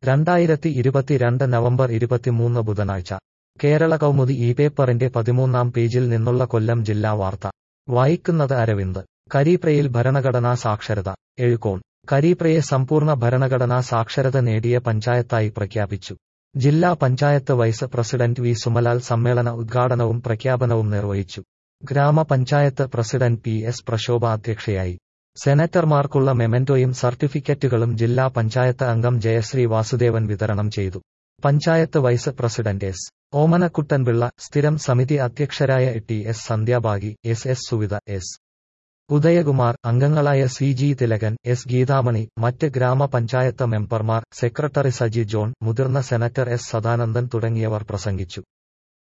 രണ്ടായിരത്തി ഇരുപത്തിരണ്ട് നവംബർ ഇരുപത്തിമൂന്ന് ബുധനാഴ്ച കേരള കൗമുദി ഈ പേപ്പറിന്റെ പതിമൂന്നാം പേജിൽ നിന്നുള്ള കൊല്ലം ജില്ലാ വാർത്ത വായിക്കുന്നത് അരവിന്ദ് കരീപ്രയിൽ ഭരണഘടനാ സാക്ഷരത എഴുകോൺ കരീപ്രയെ സമ്പൂർണ്ണ ഭരണഘടനാ സാക്ഷരത നേടിയ പഞ്ചായത്തായി പ്രഖ്യാപിച്ചു ജില്ലാ panchayat vice president V Sumalal സമ്മേളന ഉദ്ഘാടനവും പ്രഖ്യാപനവും നിർവഹിച്ചു ഗ്രാമപഞ്ചായത്ത് പ്രസിഡന്റ് പി എസ് പ്രശോഭ അധ്യക്ഷയായി സെനറ്റർമാർക്കുള്ള മെമന്റോയും സർട്ടിഫിക്കറ്റുകളും ജില്ലാ പഞ്ചായത്ത് അംഗം ജയശ്രീ വാസുദേവൻ വിതരണം ചെയ്തു panchayat vice president S Omanakuttanpillai സ്ഥിരം സമിതി അധ്യക്ഷരായ T S Sandhyabhagi S S Suvitha S Udayakumar അംഗങ്ങളായ C G Thilakan S Geethamani മറ്റ് ഗ്രാമപഞ്ചായത്ത് മെമ്പർമാർ സെക്രട്ടറി സജി ജോൺ മുതിർന്ന സെനറ്റർ എസ് സദാനന്ദൻ തുടങ്ങിയവർ പ്രസംഗിച്ചു